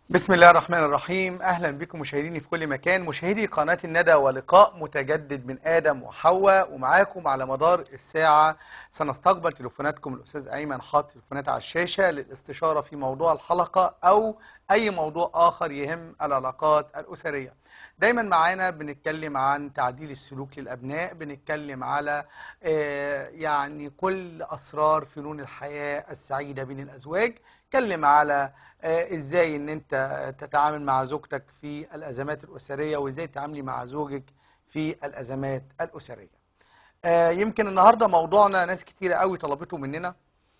بسم الله الرحمن الرحيم اهلا بكم مشاهديني في كل مكان مشاهدي قناه الندى ولقاء متجدد من ادم وحواء ومعاكم على مدار الساعه سنستقبل تليفوناتكم الاستاذ ايمن حاطط تليفونات على الشاشه للاستشاره في موضوع الحلقه او اي موضوع اخر يهم العلاقات الاسريه دايما معانا بنتكلم عن تعديل السلوك للابناء بنتكلم على آه، يعني كل اسرار فنون الحياه السعيده بين الازواج اتكلم على آه، ازاي ان انت تتعامل مع زوجتك في الازمات الاسريه وازاي تتعاملي مع زوجك في الازمات الاسريه آه، يمكن النهارده موضوعنا ناس كتيره قوي طلبته مننا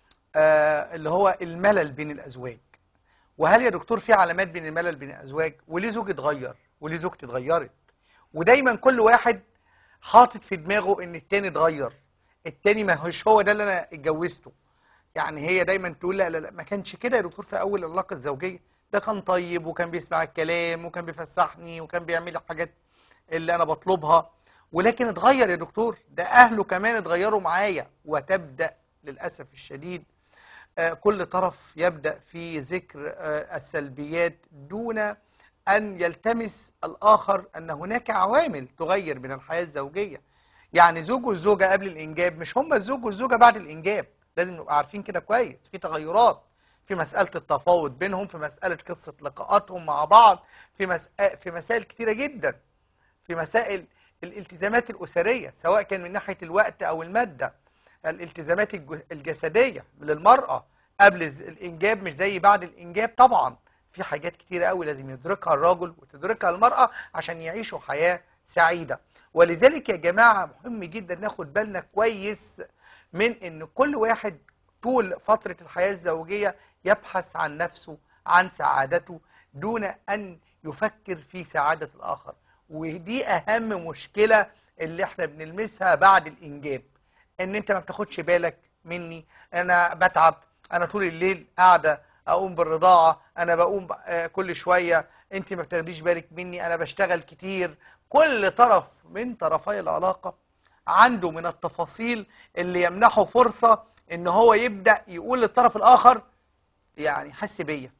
آه، اللي هو الملل بين الازواج وهل يا دكتور في علامات بين الملل بين الازواج وليه زوجي اتغير وليه زوجتي اتغيرت ودايما كل واحد حاطط في دماغه ان التاني اتغير التاني ما هوش هو ده اللي انا اتجوزته يعني هي دايما تقول لا لا لا ما كانش كده يا دكتور في اول العلاقه الزوجيه ده كان طيب وكان بيسمع الكلام وكان بيفسحني وكان بيعمل لي الحاجات اللي انا بطلبها ولكن اتغير يا دكتور ده اهله كمان اتغيروا معايا وتبدا للاسف الشديد آه، كل طرف يبدا في ذكر آه، السلبيات دون ان يلتمس الاخر ان هناك عوامل تغير من الحياه الزوجيه يعني زوج والزوجه قبل الانجاب مش هم الزوج والزوجه بعد الانجاب لازم نبقى عارفين كده كويس في تغيرات في مساله التفاوض بينهم في مساله قصه لقاءاتهم مع بعض في مس... في مسائل كتيره جدا في مسائل الالتزامات الاسريه سواء كان من ناحيه الوقت او الماده الالتزامات الج- الجسديه للمراه قبل الز- الانجاب مش زي بعد الانجاب طبعا في حاجات كتيره قوي لازم يدركها الرجل وتدركها المراه عشان يعيشوا حياه سعيده ولذلك يا جماعه مهم جدا ناخد بالنا كويس من ان كل واحد طول فتره الحياه الزوجيه يبحث عن نفسه عن سعادته دون ان يفكر في سعاده الاخر ودي اهم مشكله اللي احنا بنلمسها بعد الانجاب ان انت ما بتاخدش بالك مني انا بتعب انا طول الليل قاعده اقوم بالرضاعه انا بقوم ب- آه، كل شويه انت ما بتاخديش بالك مني انا بشتغل كتير كل طرف من طرفي العلاقه عنده من التفاصيل اللي يمنحه فرصه ان هو يبدا يقول للطرف الاخر يعني حس بيا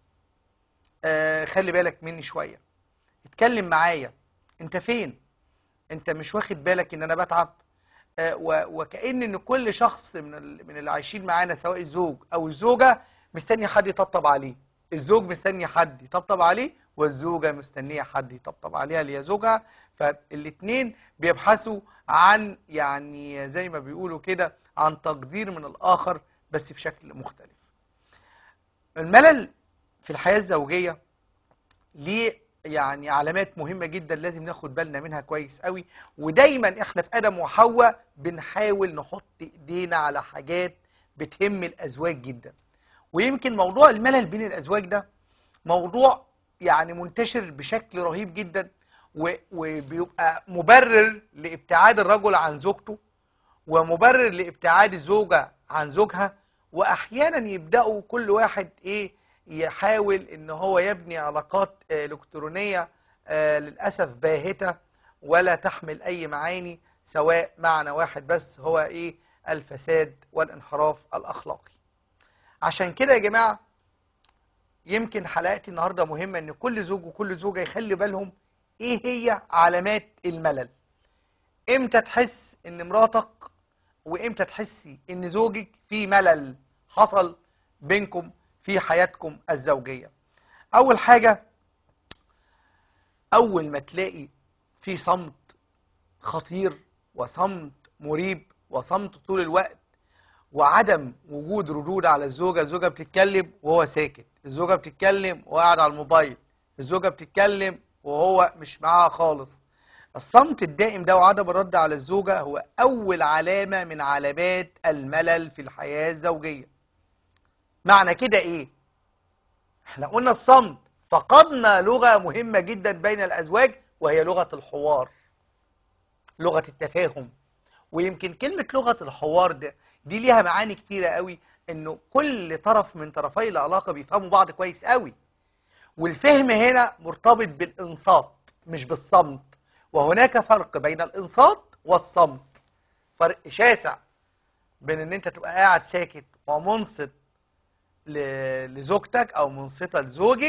آه خلي بالك مني شويه اتكلم معايا انت فين انت مش واخد بالك ان انا بتعب آه، و- وكأن ان كل شخص من ال- من اللي عايشين معانا سواء الزوج او الزوجه مستني حد يطبطب عليه الزوج مستني حد يطبطب عليه والزوجه مستنيه حد يطبطب عليها اللي هي زوجها فالاثنين بيبحثوا عن يعني زي ما بيقولوا كده عن تقدير من الاخر بس بشكل مختلف الملل في الحياه الزوجيه ليه يعني علامات مهمة جدا لازم ناخد بالنا منها كويس قوي ودايما احنا في ادم وحواء بنحاول نحط ايدينا على حاجات بتهم الازواج جدا ويمكن موضوع الملل بين الازواج ده موضوع يعني منتشر بشكل رهيب جدا و- وبيبقى مبرر لابتعاد الرجل عن زوجته ومبرر لابتعاد الزوجة عن زوجها واحيانا يبداوا كل واحد ايه يحاول ان هو يبني علاقات آه، الكترونيه آه، للاسف باهته ولا تحمل اي معاني سواء معنى واحد بس هو ايه الفساد والانحراف الاخلاقي عشان كده يا جماعه يمكن حلقتي النهارده مهمه ان كل زوج وكل زوجه يخلي بالهم ايه هي علامات الملل امتى تحس ان مراتك وامتى تحسي ان زوجك في ملل حصل بينكم في حياتكم الزوجيه اول حاجه اول ما تلاقي في صمت خطير وصمت مريب وصمت طول الوقت وعدم وجود ردود على الزوجه الزوجه بتتكلم وهو ساكت الزوجه بتتكلم وهو قاعد على الموبايل الزوجه بتتكلم وهو مش معاها خالص الصمت الدائم ده وعدم الرد على الزوجه هو اول علامه من علامات الملل في الحياه الزوجيه معنى كده ايه احنا قلنا الصمت فقدنا لغه مهمه جدا بين الازواج وهي لغه الحوار لغه التفاهم ويمكن كلمه لغه الحوار ده دي ليها معاني كتيره قوي انه كل طرف من طرفي العلاقه بيفهموا بعض كويس قوي والفهم هنا مرتبط بالانصات مش بالصمت وهناك فرق بين الانصات والصمت فرق شاسع بين ان انت تبقى قاعد ساكت ومنصت ل- لزوجتك او منصته لزوجك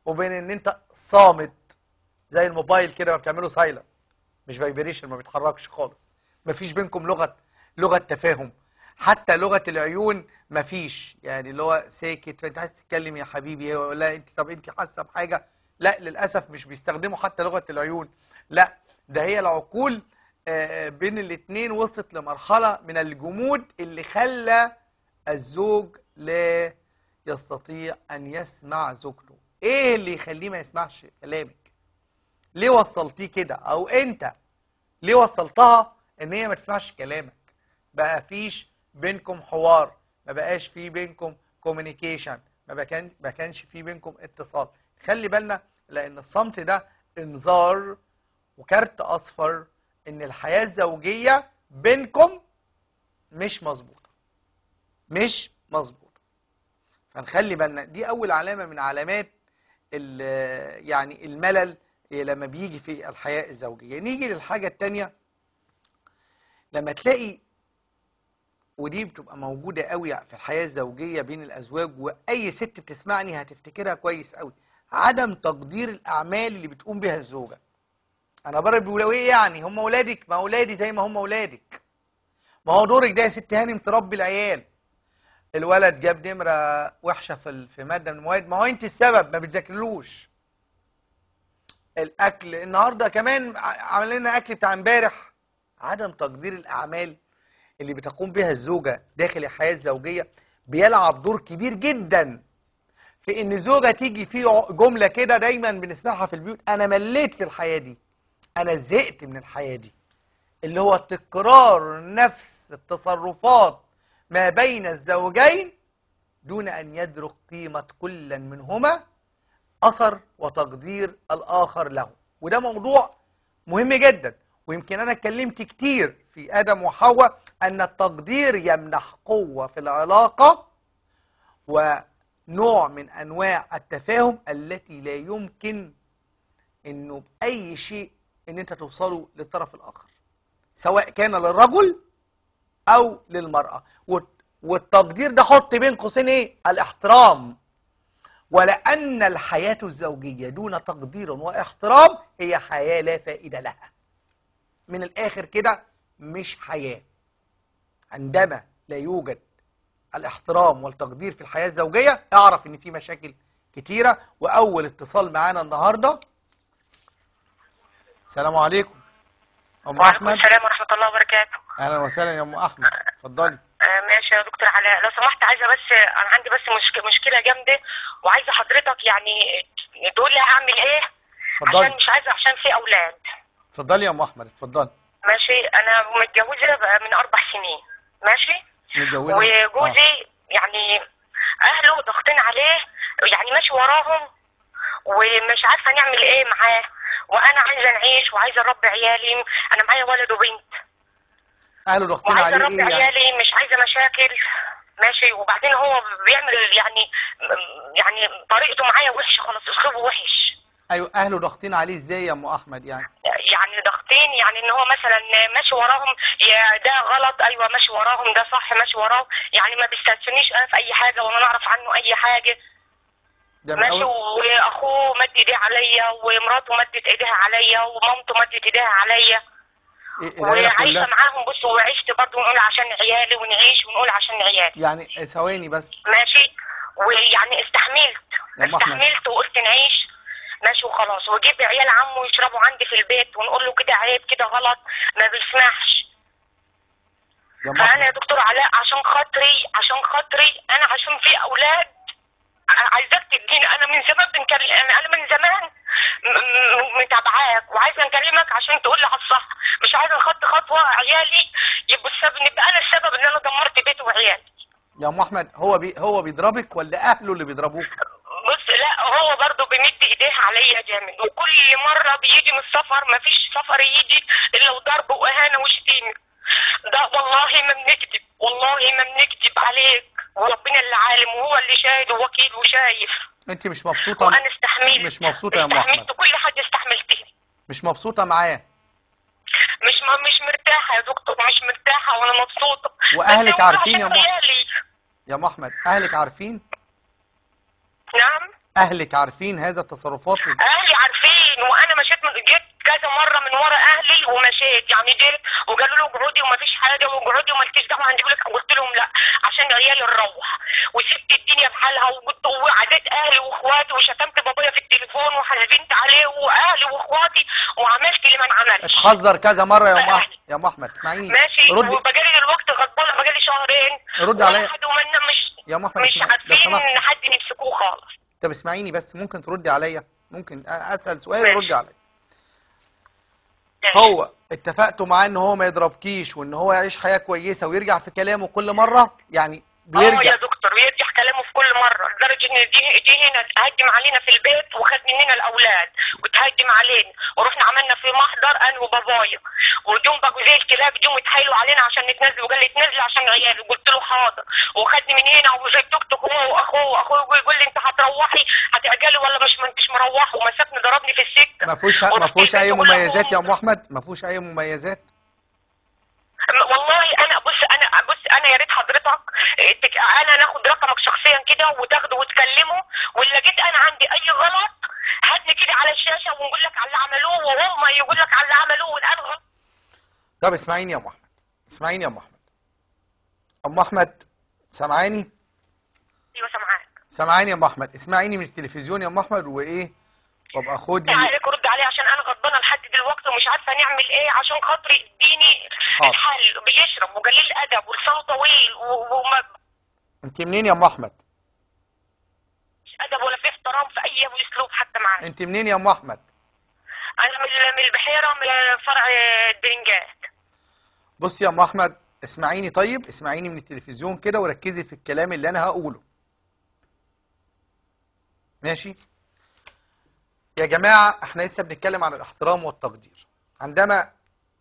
وبين ان انت صامت زي الموبايل كده ما بتعمله سايلنت مش فايبريشن ما بيتحركش خالص مفيش بينكم لغه لغه تفاهم حتى لغه العيون مفيش يعني اللي هو ساكت فانت عايز تتكلم يا حبيبي ولا انت طب انت حاسه بحاجه لا للاسف مش بيستخدموا حتى لغه العيون لا ده هي العقول آه، بين الاثنين وصلت لمرحله من الجمود اللي خلى الزوج لا يستطيع ان يسمع زوجته ايه اللي يخليه ما يسمعش كلامك ليه وصلتيه كده او انت ليه وصلتها ان هي ما تسمعش كلامك بقى فيش بينكم حوار ما بقاش في بينكم كوميونيكيشن ما بكان ما كانش في بينكم اتصال خلي بالنا لان الصمت ده انذار وكارت اصفر ان الحياه الزوجيه بينكم مش مظبوطه مش مظبوطه فنخلي بالنا دي اول علامه من علامات ال- يعني الملل لما بيجي في الحياه الزوجيه نيجي للحاجه الثانيه لما تلاقي ودي بتبقى موجودة قوي في الحياة الزوجية بين الأزواج وأي ست بتسمعني هتفتكرها كويس قوي عدم تقدير الأعمال اللي بتقوم بها الزوجة أنا بره بيقولوا إيه يعني هم أولادك ما أولادي زي ما هم أولادك ما هو دورك ده يا ست هانم تربي العيال الولد جاب نمرة وحشة في ال- في مادة من المواد ما هو أنت السبب ما بتذاكرلوش الأكل النهاردة كمان ع- عمل لنا أكل بتاع امبارح عدم تقدير الأعمال اللي بتقوم بها الزوجة داخل الحياة الزوجية بيلعب دور كبير جدا في ان الزوجة تيجي في ع- جملة كده دايما بنسمعها في البيوت انا مليت في الحياة دي انا زهقت من الحياة دي اللي هو تكرار نفس التصرفات ما بين الزوجين دون ان يدرك قيمة كل منهما اثر وتقدير الاخر له وده موضوع مهم جدا ويمكن انا اتكلمت كتير في ادم وحواء ان التقدير يمنح قوه في العلاقه ونوع من انواع التفاهم التي لا يمكن انه باي شيء ان انت توصلوا للطرف الاخر سواء كان للرجل او للمراه والت- والتقدير ده حط بين قوسين ايه الاحترام ولأن الحياة الزوجية دون تقدير واحترام هي حياة لا فائدة لها من الآخر كده مش حياة عندما لا يوجد الاحترام والتقدير في الحياة الزوجية اعرف ان في مشاكل كتيرة واول اتصال معانا النهاردة السلام عليكم ام وعليكم احمد السلام ورحمة الله وبركاته اهلا وسهلا يا ام احمد اتفضلي آه ماشي يا دكتور علاء لو سمحت عايزة بس أنا عندي بس مشك... مشكلة جامدة وعايزة حضرتك يعني تقول لي هعمل إيه اتفضلي. عشان مش عايزة عشان في أولاد اتفضلي يا ام احمد اتفضلي ماشي أنا متجوزة بقى من أربع سنين ماشي متجوزة وجوزي يعني أهله ضاغطين عليه يعني ماشي وراهم ومش عارفة نعمل إيه معاه وأنا عايزة نعيش وعايزة أربي عيالي أنا معايا ولد وبنت اهله ضاغطين وعايزه عليه اربي ايه يعني عيالي مش عايزه مشاكل ماشي وبعدين هو بيعمل يعني يعني طريقته معايا وحشه خالص اسلوبه وحش ايوه اهله ضاغطين عليه ازاي يا ام احمد يعني يعني ضاغطين يعني ان هو مثلا ماشي وراهم يا ده غلط ايوه ماشي وراهم ده صح ماشي وراهم يعني ما بيستثنيش انا في اي حاجه ولا نعرف عنه اي حاجه ده من ماشي اول واخوه مد ايديه عليا ومراته مدت ايديها عليا ومامته مدت ايديها عليا إيه العيله وعايشه كلها معاهم بص وعشت برضه ونقول عشان عيالي ونعيش ونقول عشان عيالي يعني ثواني بس ماشي ويعني استحملت يا أم أحمد. استحملت وقلت نعيش ماشي وخلاص وجيب عيال عمه يشربوا عندي في البيت ونقول له كده عيب كده غلط ما بيسمعش يا ام فانا يا احمد دكتور علاء عشان خاطري عشان خاطري انا عشان في اولاد عايزاك تديني انا من زمان بنكلم انا أنا من زمان م- م- متابعاك وعايزه اكلمك عشان تقول لي على الصح مش عايزه اخد خطوه عيالي يبقوا السبب نبقى انا السبب ان انا دمرت بيتي وعيالي يا ام احمد هو بي هو بيضربك ولا اهله اللي بيضربوك بص لا هو برضه بيمد ايديه عليا جامد وكل مره بيجي من السفر مفيش سفر يجي الا وضرب واهانه وشتيمه ده والله ما بنكذب والله ما بنكذب عليك وربنا اللي عالم وهو اللي شاهد ووكيل وشايف انت مش مبسوطه وانا استحملت مش مبسوطه يا ام احمد استحملت كل حاجه استحملتها مش مبسوطه معاه مش ما مش مرتاحه يا دكتور مش مرتاحه ولا مبسوطه وأهلك بس عارفين يا عشان م- عيالي. يا ام احمد اهلك عارفين نعم اهلك عارفين هذا التصرفات اهلي عارفين وانا مشيت من جيت كذا مره من ورا اهلي ومشيت يعني جيت وقالوا له اقعدي وما فيش حاجه واقعدي وما لكيش دعوه هنجيب لك قلت لهم لا عشان عيالي نروح وسبت الدنيا بحالها وقلت وعديت اهلي واخواتي وشتمت بابايا في التليفون وحزنت عليه واهلي واخواتي وعملت اللي ما انعملش اتحذر كذا مره يا ام بقى. احمد يا ام احمد اسمعيني ماشي ردي وبقالي دلوقتي غضبانه بقالي شهرين رد عليا. واحد ومنا مش يا ام احمد مش اسمعي لو عارفين سمحت ان حد يمسكوه خالص طب اسمعيني بس ممكن تردي عليا ممكن اسال سؤال ماشي. ردي عليا هو اتفقتوا معاه ان هو ما يضربكيش وان هو يعيش حياه كويسه ويرجع في كلامه كل مره يعني اه بيرجع يا دكتور بيرجع كلامه في كل مره لدرجه ان جه جه هنا هجم علينا في البيت وخد مننا الاولاد وتهجم علينا ورحنا عملنا في محضر انا وبابايا وجم بقوا زي الكلاب جم يتحايلوا علينا عشان نتنزل وقال لي اتنزلي عشان عيالي قلت له حاضر وخدني من هنا وفي التوك توك هو واخوه واخوه يقول لي انت هتروحي هتعجلي ولا مش ما انتش مروح ومسكني ضربني في السكه ما فيهوش ما ورحت فيهوش اي البيت وقلت له مميزات يا ام احمد ما فيهوش اي مميزات والله انا بص انا بص انا يا ريت حضرتك تك- انا ناخد رقمك شخصيا كده وتاخده وتكلمه واللي لقيت انا عندي اي غلط هاتني كده على الشاشه ونقول لك على اللي عملوه وهم يقول لك على اللي عملوه والان غلط طب اسمعيني يا ام احمد اسمعيني يا ام احمد ام احمد سامعاني ايوه سامعاك سامعاني يا ام احمد اسمعيني من التلفزيون يا ام احمد وايه وابقى خدي عليك رد عليه عشان انا غضبانه لحد دلوقتي ومش عارفه نعمل ايه عشان خاطري اديني حاضر. الحل بيشرب وقليل ادب ولسانه طويل و- وما انت منين يا ام احمد فيش ادب ولا في احترام في اي اسلوب حتى معايا انت منين يا ام احمد انا من من البحيره من فرع الدرنجات بصي يا ام احمد اسمعيني طيب اسمعيني من التلفزيون كده وركزي في الكلام اللي انا هقوله ماشي يا جماعة احنا لسه بنتكلم عن الاحترام والتقدير عندما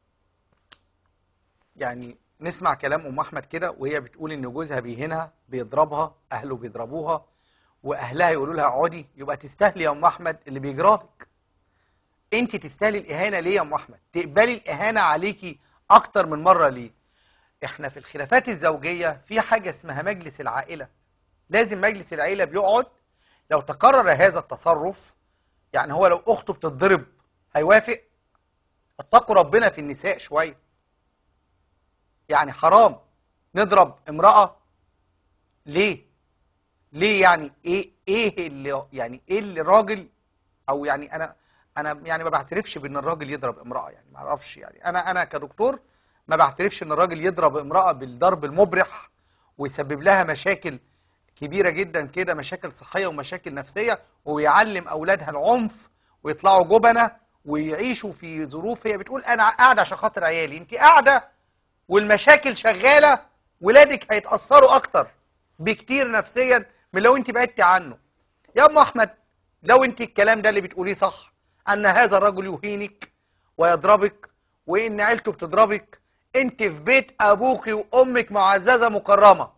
يعني نسمع كلام ام احمد كده وهي بتقول ان جوزها بيهينها بيضربها اهله بيضربوها واهلها يقولوا لها اقعدي يبقى تستاهلي يا ام احمد اللي بيجرالك انت تستاهلي الاهانه ليه يا ام احمد تقبلي الاهانه عليكي اكتر من مره ليه احنا في الخلافات الزوجيه في حاجه اسمها مجلس العائله لازم مجلس العائله بيقعد لو تقرر هذا التصرف يعني هو لو اخته بتتضرب هيوافق اتقوا ربنا في النساء شويه يعني حرام نضرب امراه ليه ليه يعني ايه ايه اللي يعني ايه اللي الراجل او يعني انا انا يعني ما بعترفش بان الراجل يضرب امراه يعني ما اعرفش يعني انا انا كدكتور ما بعترفش ان الراجل يضرب امراه بالضرب المبرح ويسبب لها مشاكل كبيره جدا كده مشاكل صحيه ومشاكل نفسيه ويعلم اولادها العنف ويطلعوا جبنه ويعيشوا في ظروف هي بتقول انا قاعده عشان خاطر عيالي انت قاعده والمشاكل شغاله ولادك هيتاثروا اكتر بكتير نفسيا من لو انت بعدتي عنه يا ام احمد لو انت الكلام ده اللي بتقوليه صح ان هذا الرجل يهينك ويضربك وان عيلته بتضربك انت في بيت ابوك وامك معززه مكرمه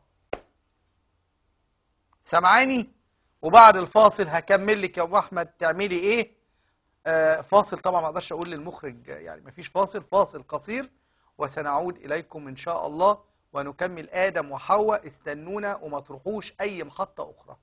سامعاني وبعد الفاصل هكمل لك يا ام احمد تعملي ايه آه فاصل طبعا ما اقدرش اقول للمخرج يعني مفيش فاصل فاصل قصير وسنعود اليكم ان شاء الله ونكمل ادم وحواء استنونا وما تروحوش اي محطه اخرى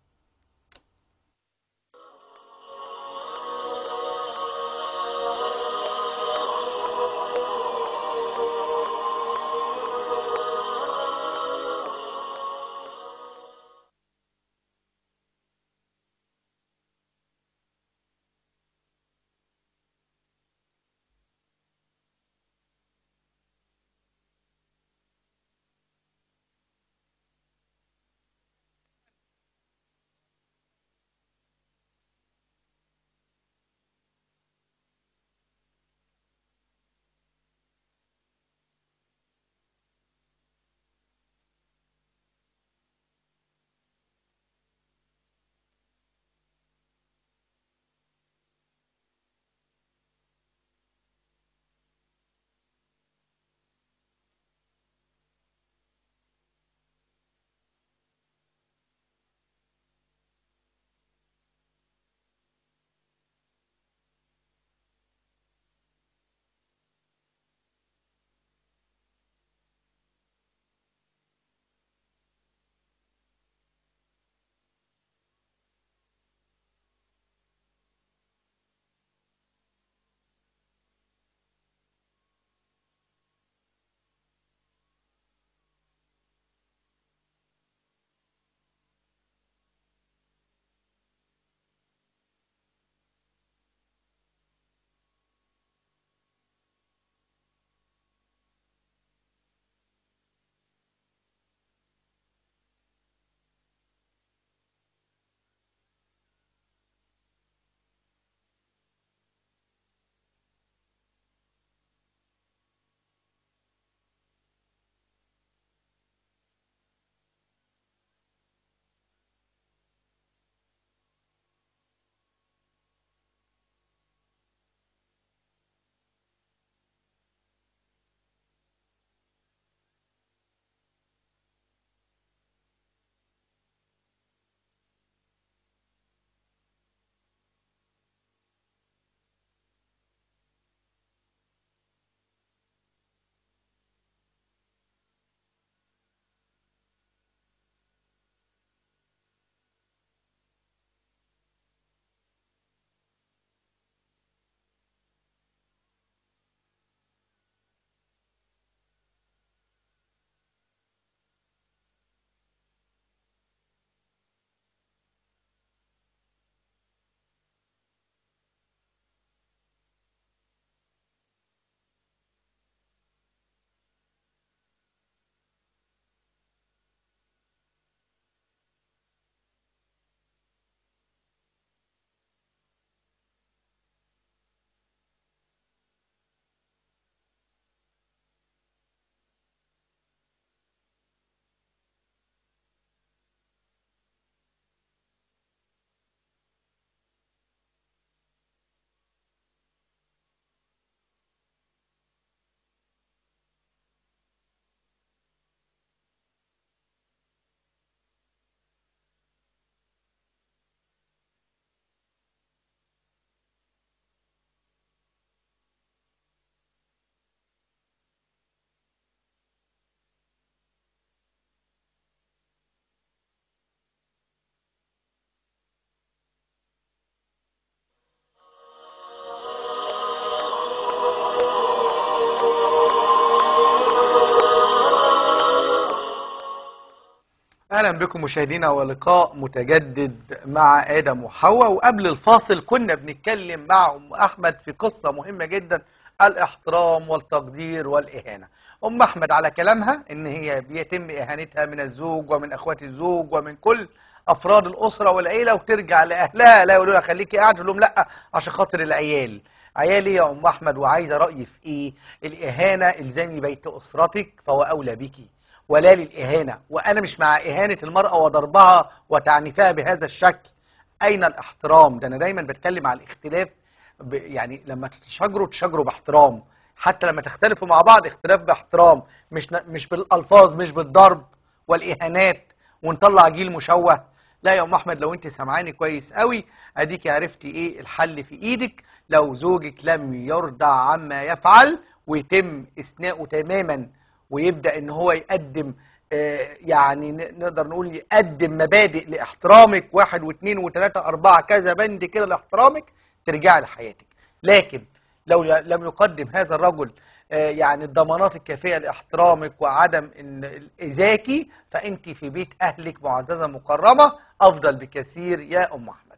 اهلا بكم مشاهدينا ولقاء متجدد مع ادم وحواء وقبل الفاصل كنا بنتكلم مع ام احمد في قصه مهمه جدا الاحترام والتقدير والاهانه ام احمد على كلامها ان هي بيتم اهانتها من الزوج ومن اخوات الزوج ومن كل افراد الاسره والعيله وترجع لاهلها لا يقولوا لها خليكي قاعده تقول لهم لا عشان خاطر العيال عيالي يا ام احمد وعايزه رايي في ايه الاهانه الزامي بيت اسرتك فهو اولى بيكي ولا للإهانة وأنا مش مع إهانة المرأة وضربها وتعنيفها بهذا الشكل أين الاحترام ده أنا دايما بتكلم على الاختلاف ب... يعني لما تتشاجروا تشاجروا باحترام حتى لما تختلفوا مع بعض اختلاف باحترام مش ن... مش بالألفاظ مش بالضرب والإهانات ونطلع جيل مشوه لا يا ام احمد لو انت سامعاني كويس قوي اديكي عرفتي ايه الحل في ايدك لو زوجك لم يرضع عما يفعل ويتم اثناؤه تماما ويبدا ان هو يقدم آه، يعني ن- نقدر نقول يقدم مبادئ لاحترامك واحد واثنين وثلاثه اربعه كذا بند كده لاحترامك ترجعي لحياتك لكن لو ي- لم يقدم هذا الرجل آه، يعني الضمانات الكافيه لاحترامك وعدم ان ايذاكي فانت في بيت اهلك معززه مكرمه افضل بكثير يا ام احمد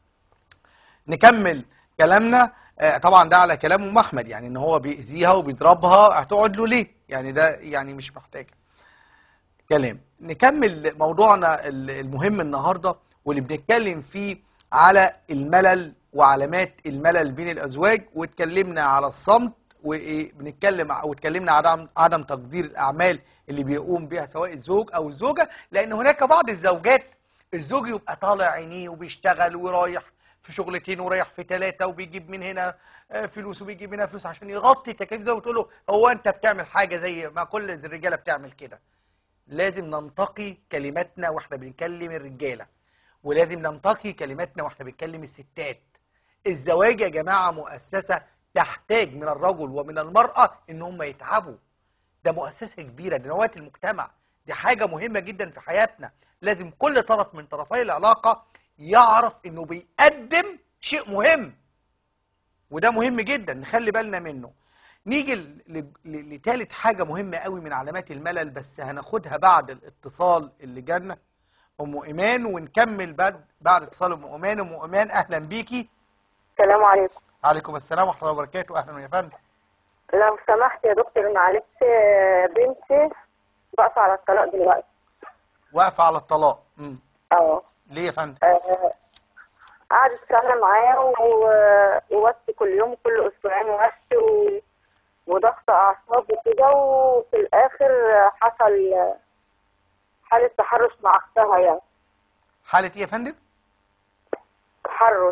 نكمل كلامنا آه، طبعا ده على كلام ام احمد يعني ان هو بيأذيها وبيضربها هتقعد له ليه يعني ده يعني مش محتاجه كلام نكمل موضوعنا ال- المهم النهارده واللي بنتكلم فيه على الملل وعلامات الملل بين الازواج واتكلمنا على الصمت وبنتكلم واتكلمنا على عدم, عدم تقدير الاعمال اللي بيقوم بها سواء الزوج او الزوجه لان هناك بعض الزوجات الزوج يبقى طالع عينيه وبيشتغل ورايح في شغلتين ورايح في ثلاثه وبيجيب من هنا آه، فلوس وبيجيب هنا فلوس عشان يغطي تكاليف زي وتقول له هو انت بتعمل حاجه زي ما كل الرجاله بتعمل كده لازم ننتقي كلماتنا واحنا بنكلم الرجاله ولازم ننتقي كلماتنا واحنا بنكلم الستات الزواج يا جماعه مؤسسه تحتاج من الرجل ومن المراه ان هم يتعبوا ده مؤسسه كبيره دي نواه المجتمع دي حاجه مهمه جدا في حياتنا لازم كل طرف من طرفي العلاقه يعرف انه بيقدم شيء مهم وده مهم جدا نخلي بالنا منه نيجي ل- ل- ل- لتالت حاجة مهمة قوي من علامات الملل بس هناخدها بعد الاتصال اللي جالنا أم إيمان ونكمل بعد بعد اتصال أم إيمان أم إيمان أهلا بيكي السلام عليكم عليكم السلام ورحمة الله وبركاته أهلا يا فندم لو سمحت يا دكتور معلش آه، بنتي واقفة على الطلاق دلوقتي واقفة على الطلاق امم اه ليه يا فندم آه، قعدت سنة معايا و- ووصي كل يوم كل أسبوعين وصي و- وضغط أعصاب وكده وفي الآخر حصل حالة تحرش مع أختها يعني حالة إيه يا فندم تحرش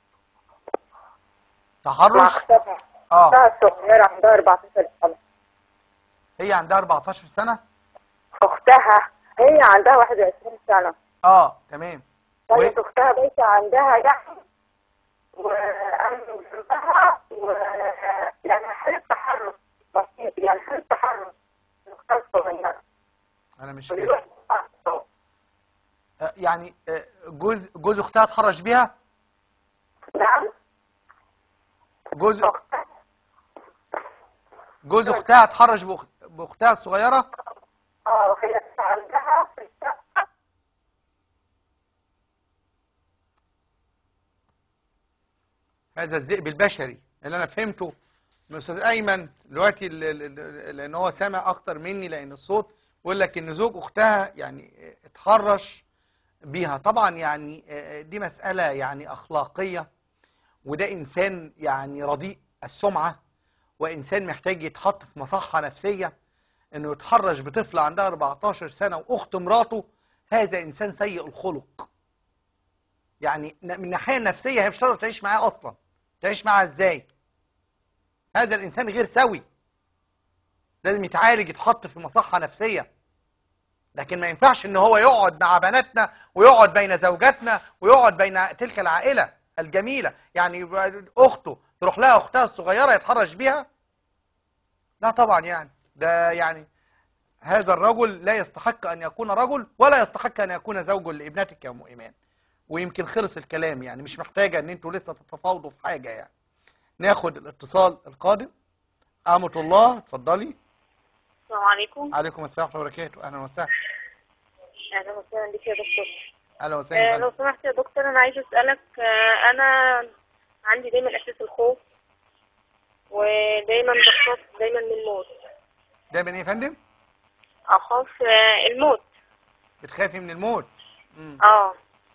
مع تحرش أختها اه أختها الصغيرة عندها 14 سنة هي عندها 14 سنة أختها هي عندها 21 سنة اه تمام وهي- كانت اختها بايته عندها يعني وانا جنبها و يعني حاله تحرش بسيط يعني حاله تحرش اختها الصغيره أنا مش فاهم آه، يعني آه، جوز جوز أختها اتحرش بيها نعم جوز اختها جوز أختها اتحرش بأخ- بأختها الصغيرة اه هي عندها في الشقه هذا الذئب البشري اللي انا فهمته من استاذ ايمن دلوقتي ال- ال- ال- لان هو سامع اكتر مني لان الصوت بيقول لك ان زوج اختها يعني اتحرش بيها طبعا يعني آه، دي مساله يعني اخلاقيه وده انسان يعني رديء السمعه وانسان محتاج يتحط في مصحه نفسيه انه يتحرش بطفله عندها 14 سنه واخت مراته هذا انسان سيء الخلق يعني ن- من الناحيه النفسيه هي مش هتقدر تعيش معاه اصلا تعيش معاه ازاي هذا الانسان غير سوي لازم يتعالج يتحط في مصحه نفسيه لكن ما ينفعش ان هو يقعد مع بناتنا ويقعد بين زوجاتنا ويقعد بين تلك العائله الجميله يعني يبقى اخته تروح لها اختها الصغيره يتحرش بيها لا طبعا يعني ده يعني هذا الرجل لا يستحق ان يكون رجل ولا يستحق ان يكون زوج لابنتك يا ام ايمان ويمكن خلص الكلام يعني مش محتاجه ان انتوا لسه تتفاوضوا في حاجه يعني ناخد الاتصال القادم أمة الله اتفضلي السلام عليكم عليكم السلام ورحمة الله وبركاته أهلا وسهلا اهلا وسهلا بك يا دكتور اهلا آه وسهلا لو سمحت يا دكتور انا عايزه اسالك آه انا عندي دايما احساس الخوف ودايما بخاف دايما من الموت دايما ايه يا فندم اخاف آه الموت بتخافي من الموت مم. اه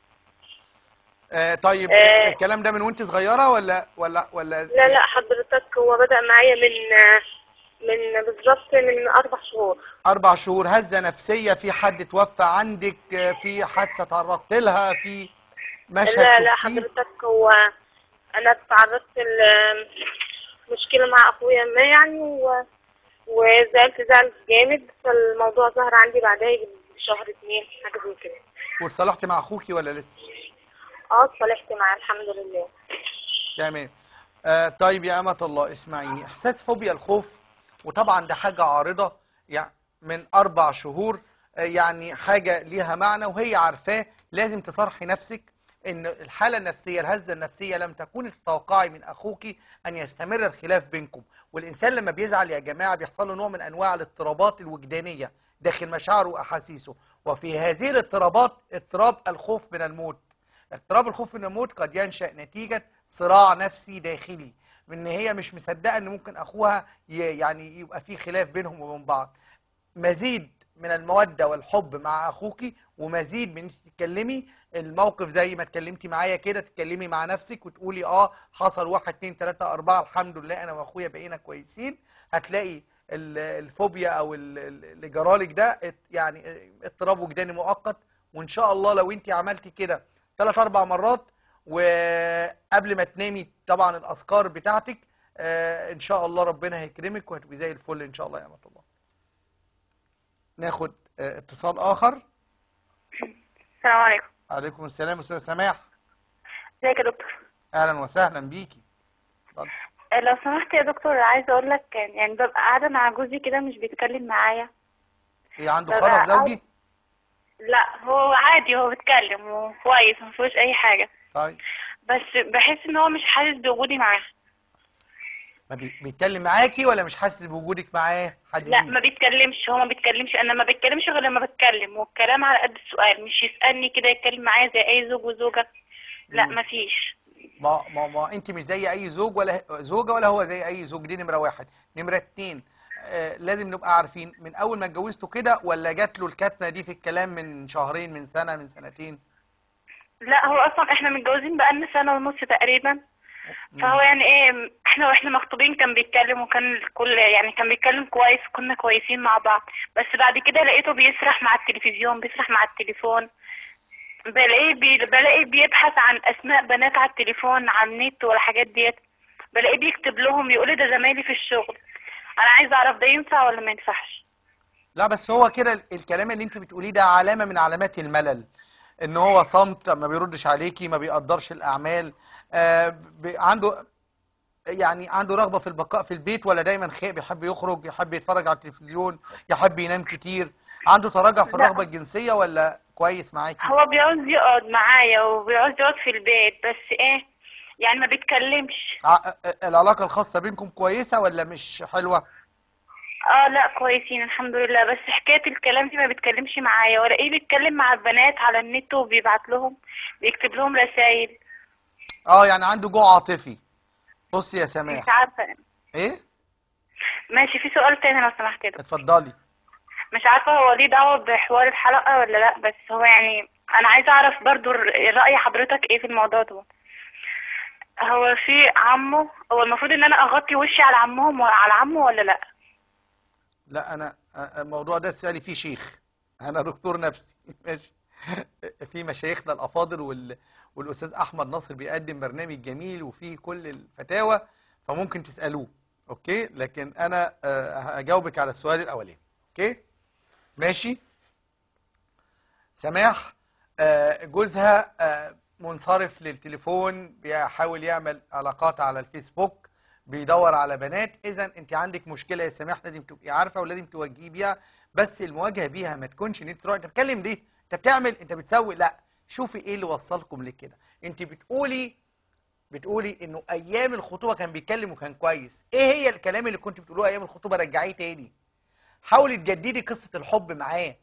آه طيب آه. الكلام ده من وانت صغيره ولا ولا ولا لا لا حضرتك هو بدأ معايا من آه من بالظبط من اربع شهور اربع شهور هزه نفسيه في حد توفى عندك آه، في حادثه تعرضت لها في مشهد لا لا شفتيه حضرتك هو انا تعرضت لمشكله مع اخويا ما يعني و... وزعلت زعل جامد فالموضوع ظهر عندي بعدها يجي شهر اتنين حاجه زي كده واتصالحتي مع اخوكي ولا لسه اه اتصالحت معاه الحمد لله تمام آه طيب يا أمة الله اسمعيني إحساس فوبيا الخوف وطبعا ده حاجة عارضة يعني من أربع شهور آه يعني حاجة ليها معنى وهي عارفاه لازم تصرحي نفسك إن الحالة النفسية الهزة النفسية لم تكوني تتوقعي من أخوك أن يستمر الخلاف بينكم والإنسان لما بيزعل يا جماعة بيحصل له نوع من أنواع الاضطرابات الوجدانية داخل مشاعره وأحاسيسه وفي هذه الاضطرابات اضطراب الخوف من الموت اضطراب الخوف من الموت قد ينشأ نتيجة صراع نفسي داخلي من ان هي مش مصدقه ان ممكن اخوها ي- يعني يبقى في خلاف بينهم وبين بعض مزيد من المودة والحب مع اخوكي ومزيد من انت تتكلمي الموقف زي ما اتكلمتي معايا كده تتكلمي مع نفسك وتقولي اه حصل واحد اتنين تلاتة اربعة الحمد لله انا واخويا بقينا كويسين هتلاقي ال- الفوبيا او ال- ال- اللي جرالك ده ات- يعني اضطراب وجداني مؤقت وان شاء الله لو انت عملتي كده ثلاث اربع مرات وقبل ما تنامي طبعا الاذكار بتاعتك آه ان شاء الله ربنا هيكرمك وهتبقي زي الفل ان شاء الله يا امه الله ناخد آه اتصال اخر السلام عليكم عليكم السلام استاذ سماح ازيك يا دكتور اهلا وسهلا بيكي اتفضل. لو سمحت يا دكتور عايزه اقول لك يعني ببقى قاعده مع جوزي كده مش بيتكلم معايا هي عنده ببقى خرف قاعد- زوجي لا هو عادي هو بيتكلم وكويس ما فيهوش اي حاجه طيب بس بحس ان هو مش حاسس بوجودي معاه ما بي- بيتكلم معاكي ولا مش حاسس بوجودك معاه حد لا ليه؟ ما بيتكلمش هو ما بيتكلمش انا ما بيتكلمش غير لما بتكلم والكلام على قد السؤال مش يسالني كده يتكلم معايا زي اي زوج وزوجه لا مم. ما فيش ما ما ما انت مش زي اي زوج ولا زوجه ولا هو زي اي زوج دي نمره واحد نمره اتنين آه لازم نبقى عارفين من اول ما اتجوزتوا كده ولا جات له الكتمه دي في الكلام من شهرين من سنه من سنتين لا هو اصلا احنا متجوزين بقالنا سنه ونص تقريبا فهو يعني ايه احنا واحنا مخطوبين كان بيتكلم وكان الكل يعني كان بيتكلم كويس كنا كويسين مع بعض بس بعد كده لقيته بيسرح مع التلفزيون بيسرح مع التليفون بلاقيه بي... بلاقيه بيبحث عن اسماء بنات على التليفون على النت والحاجات ديت بلاقيه بيكتب لهم يقول ده زمايلي في الشغل انا عايزه اعرف ده ينفع ولا ما ينفعش لا بس هو كده ال- الكلام اللي انت بتقوليه ده علامه من علامات الملل ان هو صمت ما بيردش عليكي ما بيقدرش الاعمال آه ب- عنده يعني عنده رغبه في البقاء في البيت ولا دايما خير بيحب يخرج يحب يتفرج على التلفزيون يحب ينام كتير عنده تراجع في لا. الرغبه الجنسيه ولا كويس معاكي هو بيعوز يقعد معايا وبيعوز يقعد في البيت بس ايه يعني ما بيتكلمش ع- العلاقه الخاصه بينكم كويسه ولا مش حلوه اه لا كويسين الحمد لله بس حكاية الكلام دي ما بيتكلمش معايا ولا ايه بيتكلم مع البنات على النت وبيبعت لهم بيكتب لهم رسائل اه يعني عنده جوع عاطفي بصي يا مش سماح عارفة ايه ماشي في سؤال تاني لو سمحت كده اتفضلي مش عارفة هو ليه دعوة بحوار الحلقة ولا لا بس هو يعني انا عايزة اعرف برضو ر- رأي حضرتك ايه في الموضوع ده هو في عمه هو المفروض ان انا اغطي وشي على عمهم على عمه ولا لا لا انا أ- الموضوع ده تسالي فيه شيخ انا دكتور نفسي ماشي في مشايخنا الافاضل وال... والاستاذ احمد ناصر بيقدم برنامج جميل وفيه كل الفتاوى فممكن تسالوه اوكي لكن انا آه، هجاوبك على السؤال الاولاني اوكي ماشي سماح آه، جوزها آه، منصرف للتليفون بيحاول يعمل علاقات على الفيسبوك بيدور على بنات اذا انت عندك مشكله يا سماح لازم تبقي عارفه ولازم تواجهي بيها بس المواجهه بيها ما تكونش ان انت تروحي انت بتتكلم دي انت بتعمل انت بتسوي لا شوفي ايه اللي وصلكم لكده انت بتقولي بتقولي انه ايام الخطوبه كان بيتكلم وكان كويس ايه هي الكلام اللي كنت بتقولوه ايام الخطوبه رجعيه تاني حاولي تجددي قصه الحب معاه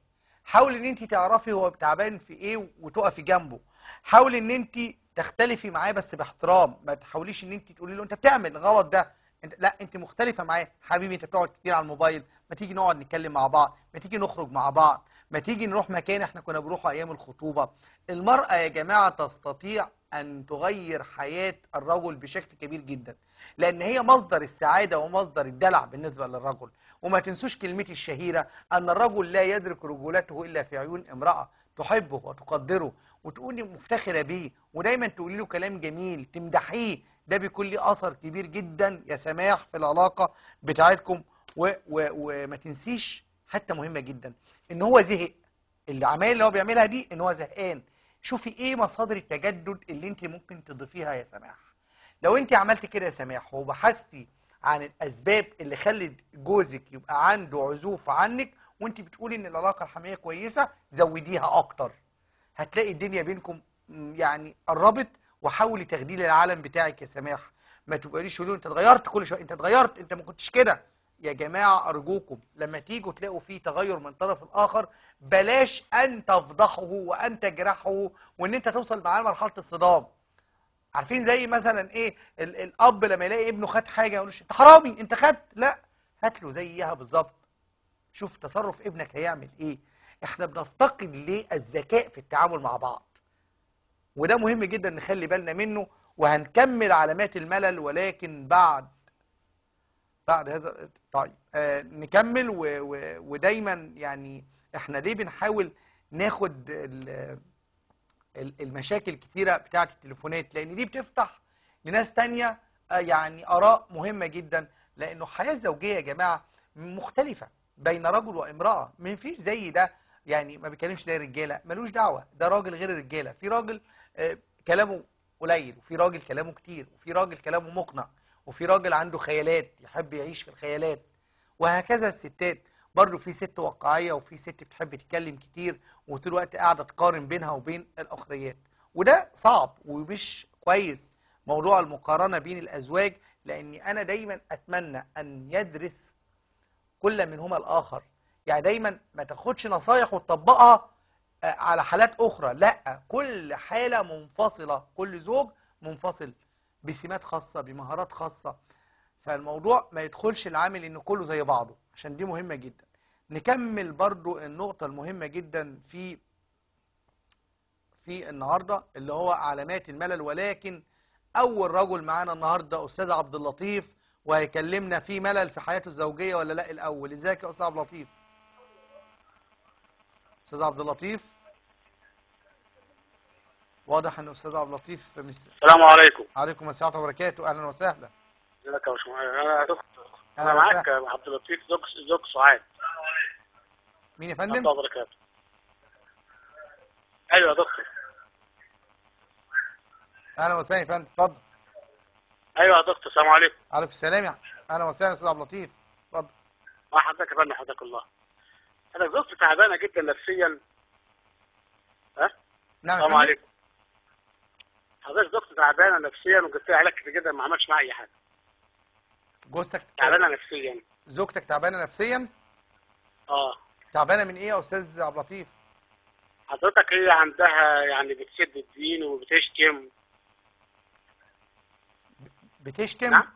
حاول ان انت تعرفي هو تعبان في ايه وتقفي جنبه حاول ان انت تختلفي معاه بس باحترام ما تحاوليش ان انت تقولي له انت بتعمل غلط ده انت لا انت مختلفه معاه حبيبي انت بتقعد كتير على الموبايل ما تيجي نقعد نتكلم مع بعض ما تيجي نخرج مع بعض ما تيجي نروح مكان احنا كنا بنروحه ايام الخطوبه المراه يا جماعه تستطيع ان تغير حياه الرجل بشكل كبير جدا لان هي مصدر السعاده ومصدر الدلع بالنسبه للرجل وما تنسوش كلمتي الشهيره ان الرجل لا يدرك رجولته الا في عيون امراه تحبه وتقدره وتقولي مفتخره بيه ودايما تقولي له كلام جميل تمدحيه ده بيكون ليه اثر كبير جدا يا سماح في العلاقه بتاعتكم و و وما تنسيش حته مهمه جدا ان هو زهق العمايل اللي هو بيعملها دي ان هو زهقان شوفي ايه مصادر التجدد اللي انت ممكن تضيفيها يا سماح لو انت عملت كده يا سماح وبحثتي عن الاسباب اللي خلت جوزك يبقى عنده عزوف عنك وانت بتقولي ان العلاقه الحميميه كويسه زوديها اكتر هتلاقي الدنيا بينكم م، يعني قربت وحاولي تغديل العالم بتاعك يا سماح ما تبقاليش تقولوا انت اتغيرت كل شويه انت اتغيرت انت ما كنتش كده يا جماعه ارجوكم لما تيجوا تلاقوا فيه تغير من الطرف الاخر بلاش ان تفضحه وان تجرحه وان انت توصل معاه لمرحله الصدام عارفين زي مثلا ايه ال الاب لما يلاقي ابنه خد حاجه يقولوش انت حرامي انت خدت لا هات له زيها بالظبط شوف تصرف ابنك هيعمل ايه احنا بنفتقد للذكاء في التعامل مع بعض وده مهم جدا نخلي بالنا منه وهنكمل علامات الملل ولكن بعد بعد هذا طيب آه نكمل و و ودايما يعني احنا ليه بنحاول ناخد ال- ال- المشاكل كتيرة بتاعت التليفونات لان دي بتفتح لناس تانية آه، يعني اراء مهمة جدا لانه الحياة الزوجية يا جماعة مختلفة بين رجل وامرأة ما فيش زي ده يعني ما بيتكلمش زي الرجالة ملوش دعوة ده راجل غير الرجالة في راجل آه، كلامه قليل وفي راجل كلامه كتير وفي راجل كلامه مقنع وفي راجل عنده خيالات يحب يعيش في الخيالات وهكذا الستات برضه في ست واقعية وفي ست بتحب تتكلم كتير وطول الوقت قاعدة تقارن بينها وبين الأخريات وده صعب ومش كويس موضوع المقارنة بين الأزواج لأني أنا دايما أتمنى أن يدرس كل منهما الآخر يعني دايما ما تاخدش نصايح وتطبقها آه، على حالات أخرى لا كل حالة منفصلة كل زوج منفصل بسمات خاصة بمهارات خاصة فالموضوع ما يدخلش العامل ان كله زي بعضه عشان دي مهمة جدا نكمل برضو النقطة المهمة جدا في في النهاردة اللي هو علامات الملل ولكن اول رجل معانا النهاردة استاذ عبد اللطيف وهيكلمنا في ملل في حياته الزوجية ولا لا الاول ازيك يا استاذ عبد اللطيف استاذ عبد اللطيف واضح ان استاذ عبد اللطيف مس... السلام عليكم عليكم السلام ورحمة الله وبركاته اهلا وسهلا ازيك يا باشمهندس انا دكتور أهلا انا معاك وسهلا. يا عبد اللطيف زوج زوج سعاد مين يا ورحمة فندم الله وبركاته ايوه يا دكتور اهلا وسهلا يا فندم اتفضل ايوه يا دكتور السلام عليكم عليكم السلام يا اهلا وسهلا يا استاذ عبد اللطيف اتفضل مع حضرتك يا فندم حضرتك الله انا زوجتي تعبانه جدا نفسيا ها نعم يا السلام فندم عليكم حضرتك زوجتي تعبانه نفسيا وجبت لها علاج كتير جدا ما عملش معايا اي حاجه جوزتك تعبانه نفسيا زوجتك تعبانه نفسيا اه تعبانه من ايه يا استاذ عبد اللطيف حضرتك هي عندها يعني بتسد الدين وبتشتم بتشتم نعم.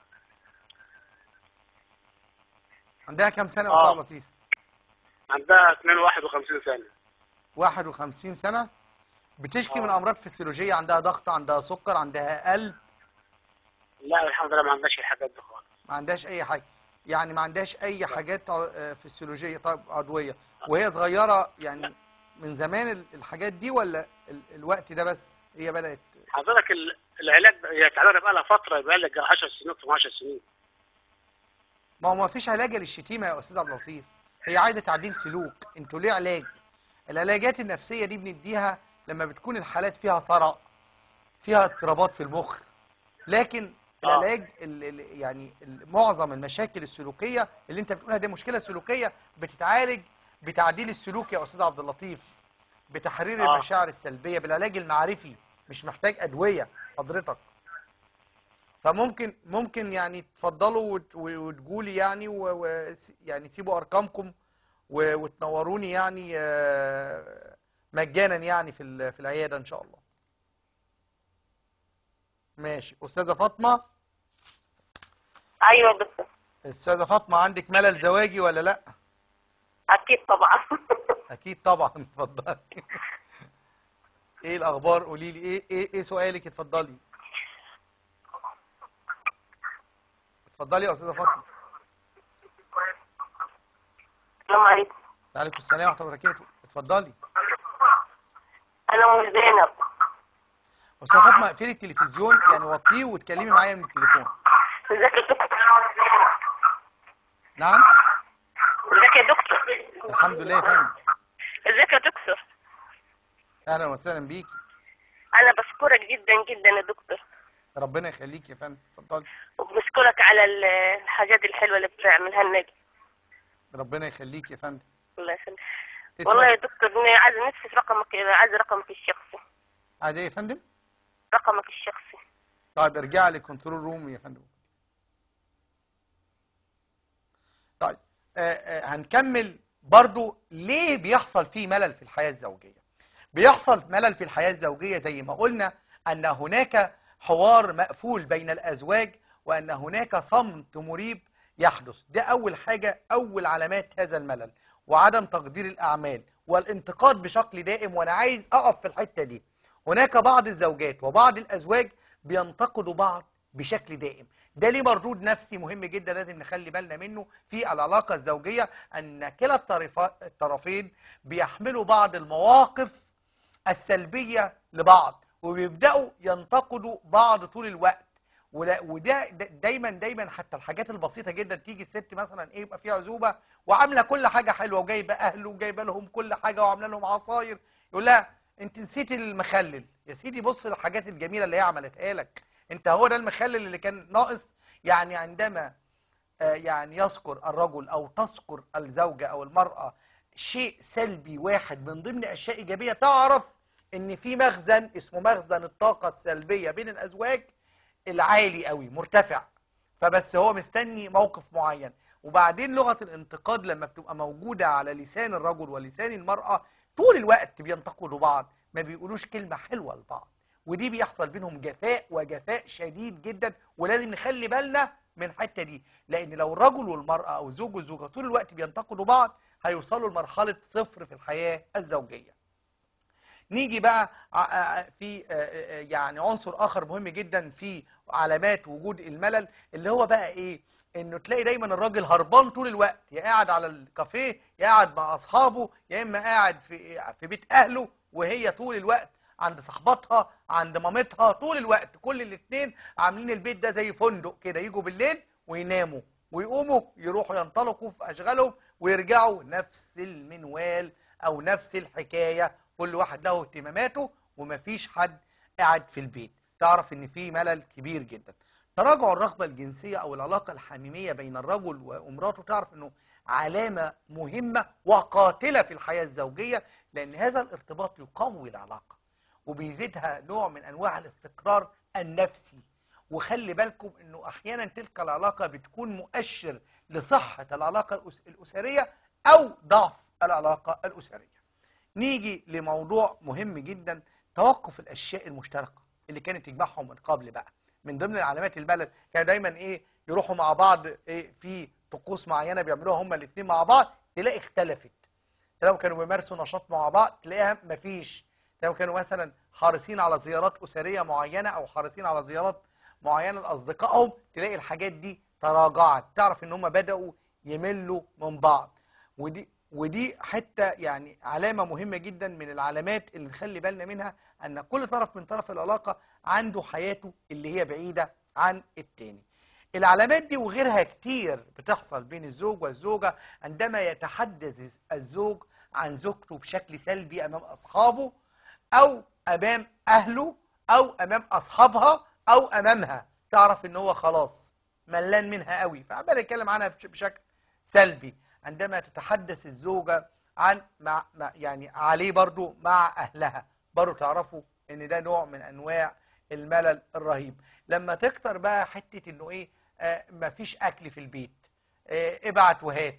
عندها كام سنه يا آه. استاذ عبد اللطيف عندها 52 سنه 51 سنه بتشكي آه. من امراض فسيولوجيه عندها ضغط عندها سكر عندها قلب لا الحمد لله ما عندهاش الحاجات دي خالص ما عندهاش اي حاجه يعني ما عندهاش اي حاجات ع- فسيولوجيه طيب عضويه وهي صغيره يعني من زمان ال- الحاجات دي ولا ال- الوقت ده بس هي بدات حضرتك ال- العلاج ده- هي تعبانه بقى لها فتره بقى لها 10 سنين 12 سنين ما هو ما فيش علاج للشتيمه يا استاذ عبد اللطيف هي عايزه تعديل سلوك انتوا ليه علاج العلاجات النفسيه دي بنديها لما بتكون الحالات فيها صرع فيها اضطرابات في المخ لكن آه. العلاج ال- ال- يعني ال- معظم المشاكل السلوكيه اللي انت بتقولها دي مشكله سلوكيه بتتعالج بتعديل السلوك يا استاذ عبد اللطيف بتحرير آه. المشاعر السلبيه بالعلاج المعرفي مش محتاج ادويه حضرتك فممكن ممكن يعني تفضلوا وت- وتقولي يعني و و يعني سيبوا ارقامكم و- وتنوروني يعني آه، مجانا يعني في ال- في العياده ان شاء الله ماشي استاذه فاطمه ايوه يا دكتور استاذه فاطمه عندك ملل زواجي ولا لا اكيد طبعا اكيد طبعا اتفضلي ايه الاخبار قولي لي ايه ايه ايه سؤالك اتفضلي اتفضلي يا استاذه فاطمه السلام عليكم وعليكم السلام ورحمه الله وبركاته اتفضلي انا ام زينب استاذه فاطمه اقفلي التلفزيون يعني وطيه واتكلمي معايا من التليفون ازيك يا دكتور نعم ازيك يا دكتور الحمد لله يا فندم ازيك يا دكتور اهلا وسهلا بيكي انا بشكرك جدا جدا يا دكتور ربنا يخليك يا فندم اتفضلي وبشكرك على ال- الحاجات الحلوه اللي بتعملها لنا دي ربنا يخليك يا فندم الله يخليك إيه والله يا سؤالك؟ دكتور إني عايزه نفسي في رقمك عايزه رقمك الشخصي عايز ايه يا فندم رقمك الشخصي طيب ارجع لي كنترول روم يا فندم طيب آه آه هنكمل برضو ليه بيحصل فيه ملل في الحياة الزوجية بيحصل ملل في الحياة الزوجية زي ما قلنا أن هناك حوار مقفول بين الأزواج وأن هناك صمت مريب يحدث ده أول حاجة أول علامات هذا الملل وعدم تقدير الأعمال والانتقاد بشكل دائم وأنا عايز أقف في الحتة دي هناك بعض الزوجات وبعض الأزواج بينتقدوا بعض بشكل دائم ده ليه مردود نفسي مهم جدا لازم نخلي بالنا منه في العلاقة الزوجية أن كلا الطرفا- الطرفين بيحملوا بعض المواقف السلبية لبعض وبيبدأوا ينتقدوا بعض طول الوقت ولا وده دا- دايما دايما حتى الحاجات البسيطه جدا تيجي الست مثلا ايه يبقى في عزوبه وعامله كل حاجه حلوه وجايبه اهله وجايبه لهم كل حاجه وعامله لهم عصاير يقول لها انت نسيتي المخلل يا سيدي بص للحاجات الجميله اللي هي عملتها لك انت هو ده المخلل اللي كان ناقص يعني عندما آه، يعني يذكر الرجل او تذكر الزوجه او المراه شيء سلبي واحد من ضمن اشياء ايجابيه تعرف ان في مخزن اسمه مخزن الطاقه السلبيه بين الازواج العالي قوي مرتفع فبس هو مستني موقف معين وبعدين لغه الانتقاد لما بتبقى موجوده على لسان الرجل ولسان المراه طول الوقت بينتقدوا بعض ما بيقولوش كلمه حلوه لبعض ودي بيحصل بينهم جفاء وجفاء شديد جدا ولازم نخلي بالنا من الحته دي لان لو الرجل والمراه او الزوج والزوجه طول الوقت بينتقدوا بعض هيوصلوا لمرحله صفر في الحياه الزوجيه نيجي بقى ع- ع- في آه، آه، يعني عنصر اخر مهم جدا في علامات وجود الملل اللي هو بقى ايه انه تلاقي دايما الراجل هربان طول الوقت يا قاعد على الكافيه يا قاعد مع اصحابه يا اما قاعد في في بيت اهله وهي طول الوقت عند صاحباتها عند مامتها طول الوقت كل الاثنين عاملين البيت ده زي فندق كده يجوا بالليل ويناموا ويقوموا يروحوا ينطلقوا في اشغالهم ويرجعوا نفس المنوال او نفس الحكايه كل واحد له اهتماماته ومفيش حد قاعد في البيت تعرف ان في ملل كبير جدا تراجع الرغبه الجنسيه او العلاقه الحميميه بين الرجل وامراته تعرف انه علامه مهمه وقاتله في الحياه الزوجيه لان هذا الارتباط يقوي العلاقه وبيزيدها نوع من انواع الاستقرار النفسي وخلي بالكم انه احيانا تلك العلاقه بتكون مؤشر لصحه العلاقه الأس- الاسريه او ضعف العلاقه الاسريه نيجي لموضوع مهم جدا توقف الاشياء المشتركه اللي كانت تجمعهم من قبل بقى من ضمن علامات الملل كانوا دايما ايه يروحوا مع بعض إيه في طقوس معينه بيعملوها هما الاثنين مع بعض تلاقي اختلفت تلاقوا كانوا بيمارسوا نشاط مع بعض تلاقيها مفيش تلاقوا كانوا مثلا حريصين على زيارات اسريه معينه او حريصين على زيارات معينه لاصدقائهم تلاقي الحاجات دي تراجعت تعرف ان هم بداوا يملوا من بعض ودي ودي حتى يعني علامه مهمه جدا من العلامات اللي نخلي بالنا منها ان كل طرف من طرف العلاقه عنده حياته اللي هي بعيده عن التاني العلامات دي وغيرها كتير بتحصل بين الزوج والزوجة عندما يتحدث الزوج عن زوجته بشكل سلبي أمام أصحابه أو أمام أهله أو أمام أصحابها أو أمامها تعرف إن هو خلاص ملان منها قوي فعمال يتكلم عنها بش- بشكل سلبي عندما تتحدث الزوجة عن مع مع- يعني عليه برضو مع أهلها برضو تعرفوا إن ده نوع من أنواع الملل الرهيب لما تكتر بقى حتة إنه إيه آه مفيش أكل في البيت آه ابعت وهات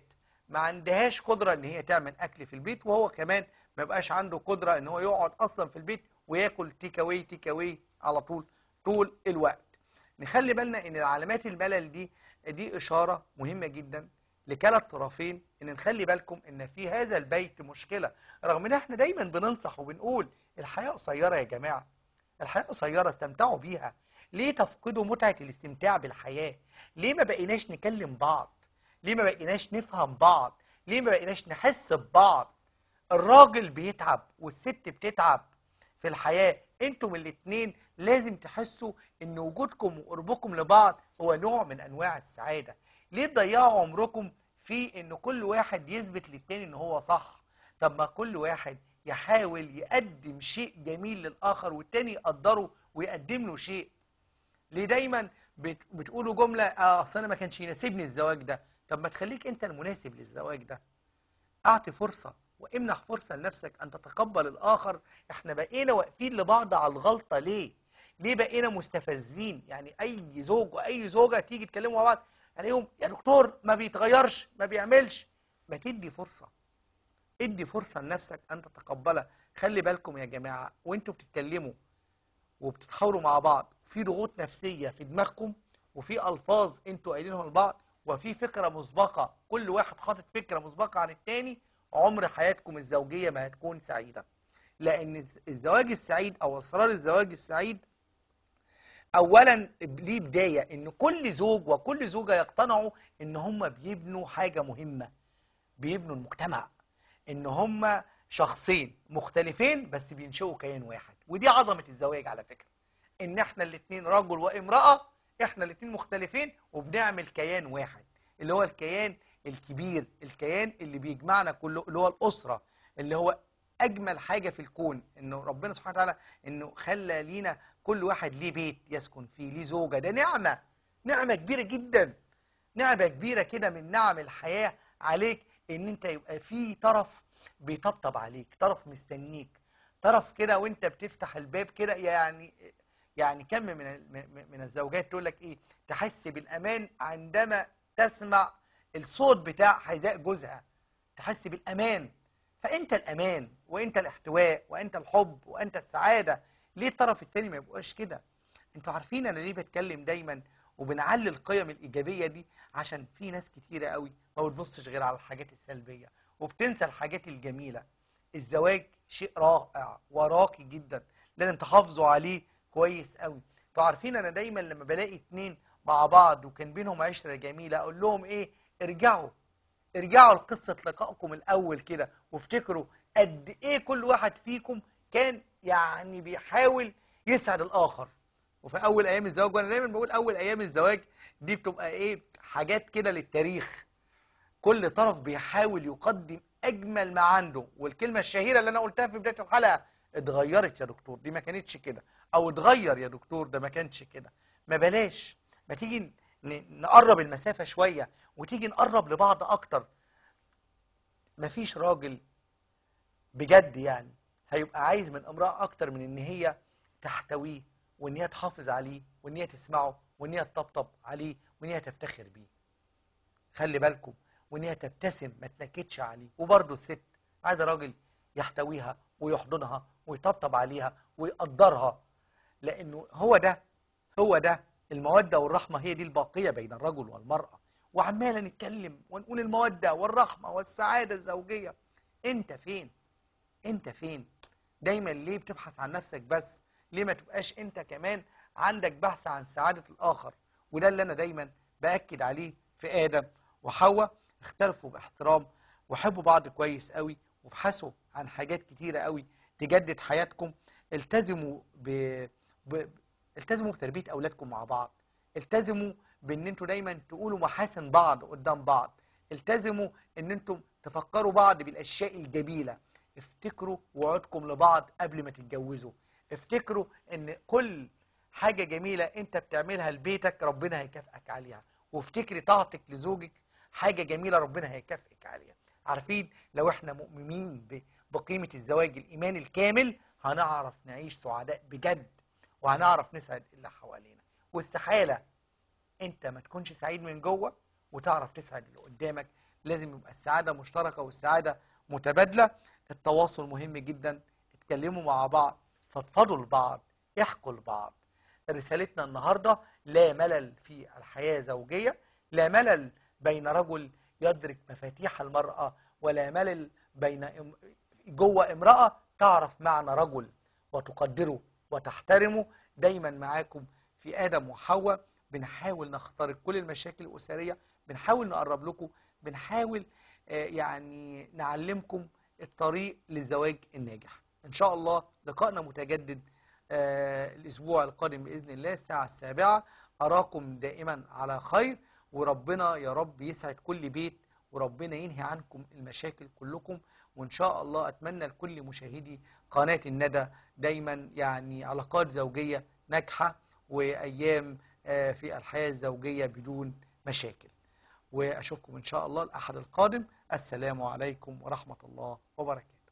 ما عندهاش قدره ان هي تعمل اكل في البيت وهو كمان ما يبقاش عنده قدره ان هو يقعد اصلا في البيت وياكل تيك اواي تيك اواي على طول طول الوقت نخلي بالنا ان العلامات الملل دي دي اشاره مهمه جدا لكلا الطرفين ان نخلي بالكم ان في هذا البيت مشكله رغم ان احنا دايما بننصح وبنقول الحياه قصيره يا جماعه الحياه قصيره استمتعوا بيها ليه تفقدوا متعه الاستمتاع بالحياه ليه ما بقيناش نكلم بعض ليه ما بقيناش نفهم بعض ليه ما بقيناش نحس ببعض الراجل بيتعب والست بتتعب في الحياة انتم الاتنين لازم تحسوا ان وجودكم وقربكم لبعض هو نوع من انواع السعادة ليه تضيعوا عمركم في ان كل واحد يثبت للتاني ان هو صح طب ما كل واحد يحاول يقدم شيء جميل للآخر والتاني يقدره ويقدم له شيء ليه دايما بت- بتقولوا جملة اه اصل انا ما كانش يناسبني الزواج ده طب ما تخليك انت المناسب للزواج ده اعطي فرصة وامنح فرصة لنفسك ان تتقبل الاخر احنا بقينا واقفين لبعض على الغلطة ليه ليه بقينا مستفزين يعني اي زوج واي زوجة تيجي تكلموا مع بعض عليهم يا دكتور ما بيتغيرش ما بيعملش ما تدي فرصة ادي فرصة لنفسك ان تتقبلها خلي بالكم يا جماعة وانتوا بتتكلموا وبتتحاوروا مع بعض في ضغوط نفسية في دماغكم وفي ألفاظ انتوا قايلينها لبعض وفي فكرة مسبقة كل واحد حاطط فكرة مسبقة عن التاني عمر حياتكم الزوجية ما هتكون سعيدة لأن الزواج السعيد أو أسرار الزواج السعيد أولا ليه بداية إن كل زوج وكل زوجة يقتنعوا إن هم بيبنوا حاجة مهمة بيبنوا المجتمع إن هم شخصين مختلفين بس بينشئوا كيان واحد ودي عظمة الزواج على فكرة ان احنا الاتنين رجل وامرأة احنا الاتنين مختلفين وبنعمل كيان واحد اللي هو الكيان الكبير الكيان اللي بيجمعنا كله اللي هو الأسرة اللي هو أجمل حاجة في الكون إنه ربنا سبحانه وتعالى إنه خلى لينا كل واحد ليه بيت يسكن فيه ليه زوجة ده نعمة نعمة كبيرة جدا نعمة كبيرة كده من نعم الحياة عليك إن أنت يبقى في طرف بيطبطب عليك طرف مستنيك طرف كده وأنت بتفتح الباب كده يعني يعني كم من ال- من الزوجات تقول لك ايه تحس بالامان عندما تسمع الصوت بتاع حذاء جوزها تحس بالامان فانت الامان وانت الاحتواء وانت الحب وانت السعاده ليه الطرف التاني ما يبقاش كده انتوا عارفين انا ليه بتكلم دايما وبنعلي القيم الايجابيه دي عشان في ناس كتيره قوي ما بتبصش غير على الحاجات السلبيه وبتنسى الحاجات الجميله الزواج شيء رائع وراقي جدا لازم تحافظوا عليه كويس قوي انتوا عارفين انا دايما لما بلاقي اتنين مع بعض وكان بينهم عشره جميله اقول لهم ايه ارجعوا ارجعوا لقصه لقائكم الاول كده وافتكروا قد ايه كل واحد فيكم كان يعني بيحاول يسعد الاخر وفي اول ايام الزواج وانا دايما بقول اول ايام الزواج دي بتبقى ايه حاجات كده للتاريخ كل طرف بيحاول يقدم اجمل ما عنده والكلمه الشهيره اللي انا قلتها في بدايه الحلقه اتغيرت يا دكتور دي ما كانتش كده او اتغير يا دكتور ده ما كانش كده ما بلاش ما تيجي ن- نقرب المسافه شويه وتيجي نقرب لبعض اكتر مفيش راجل بجد يعني هيبقى عايز من امرأة اكتر من ان هي تحتويه وان هي تحافظ عليه وان هي تسمعه وان هي تطبطب عليه وان هي تفتخر بيه خلي بالكم وان هي تبتسم ما تنكدش عليه وبرضه الست عايزه راجل يحتويها ويحضنها ويطبطب عليها ويقدرها لانه هو ده هو ده الموده والرحمه هي دي الباقيه بين الرجل والمراه وعماله نتكلم ونقول الموده والرحمه والسعاده الزوجيه انت فين انت فين دايما ليه بتبحث عن نفسك بس ليه ما تبقاش انت كمان عندك بحث عن سعادة الاخر وده اللي انا دايما باكد عليه في ادم وحواء اختلفوا باحترام وحبوا بعض كويس قوي وابحثوا عن حاجات كتيرة قوي تجدد حياتكم التزموا ب... ب... التزموا بتربية اولادكم مع بعض التزموا بان انتوا دايما تقولوا محاسن بعض قدام بعض التزموا ان انتم تفكروا بعض بالاشياء الجميله افتكروا وعودكم لبعض قبل ما تتجوزوا افتكروا ان كل حاجة جميلة انت بتعملها لبيتك ربنا هيكافئك عليها وافتكري طاعتك لزوجك حاجة جميلة ربنا هيكافئك عليها عارفين لو احنا مؤمنين ب- بقيمة الزواج الإيمان الكامل هنعرف نعيش سعداء بجد وهنعرف نسعد اللي حوالينا واستحالة انت ما تكونش سعيد من جوه وتعرف تسعد اللي قدامك لازم يبقى السعادة مشتركة والسعادة متبادلة التواصل مهم جدا اتكلموا مع بعض فضفضوا لبعض احكوا لبعض رسالتنا النهاردة لا ملل في الحياة الزوجية لا ملل بين رجل يدرك مفاتيح المرأة ولا ملل بين ام- جوه امرأة تعرف معنى رجل وتقدره وتحترمه دايما معاكم في آدم وحواء بنحاول نخترق كل المشاكل الأسرية بنحاول نقرب لكم بنحاول آه، يعني نعلمكم الطريق للزواج الناجح إن شاء الله لقائنا متجدد آه، الأسبوع القادم بإذن الله الساعة السابعة أراكم دائما على خير وربنا يا رب يسعد كل بيت وربنا ينهي عنكم المشاكل كلكم وإن شاء الله أتمنى لكل مشاهدي قناة الندى دايما يعني علاقات زوجية ناجحة وأيام آه، في الحياة الزوجية بدون مشاكل وأشوفكم إن شاء الله الأحد القادم السلام عليكم ورحمة الله وبركاته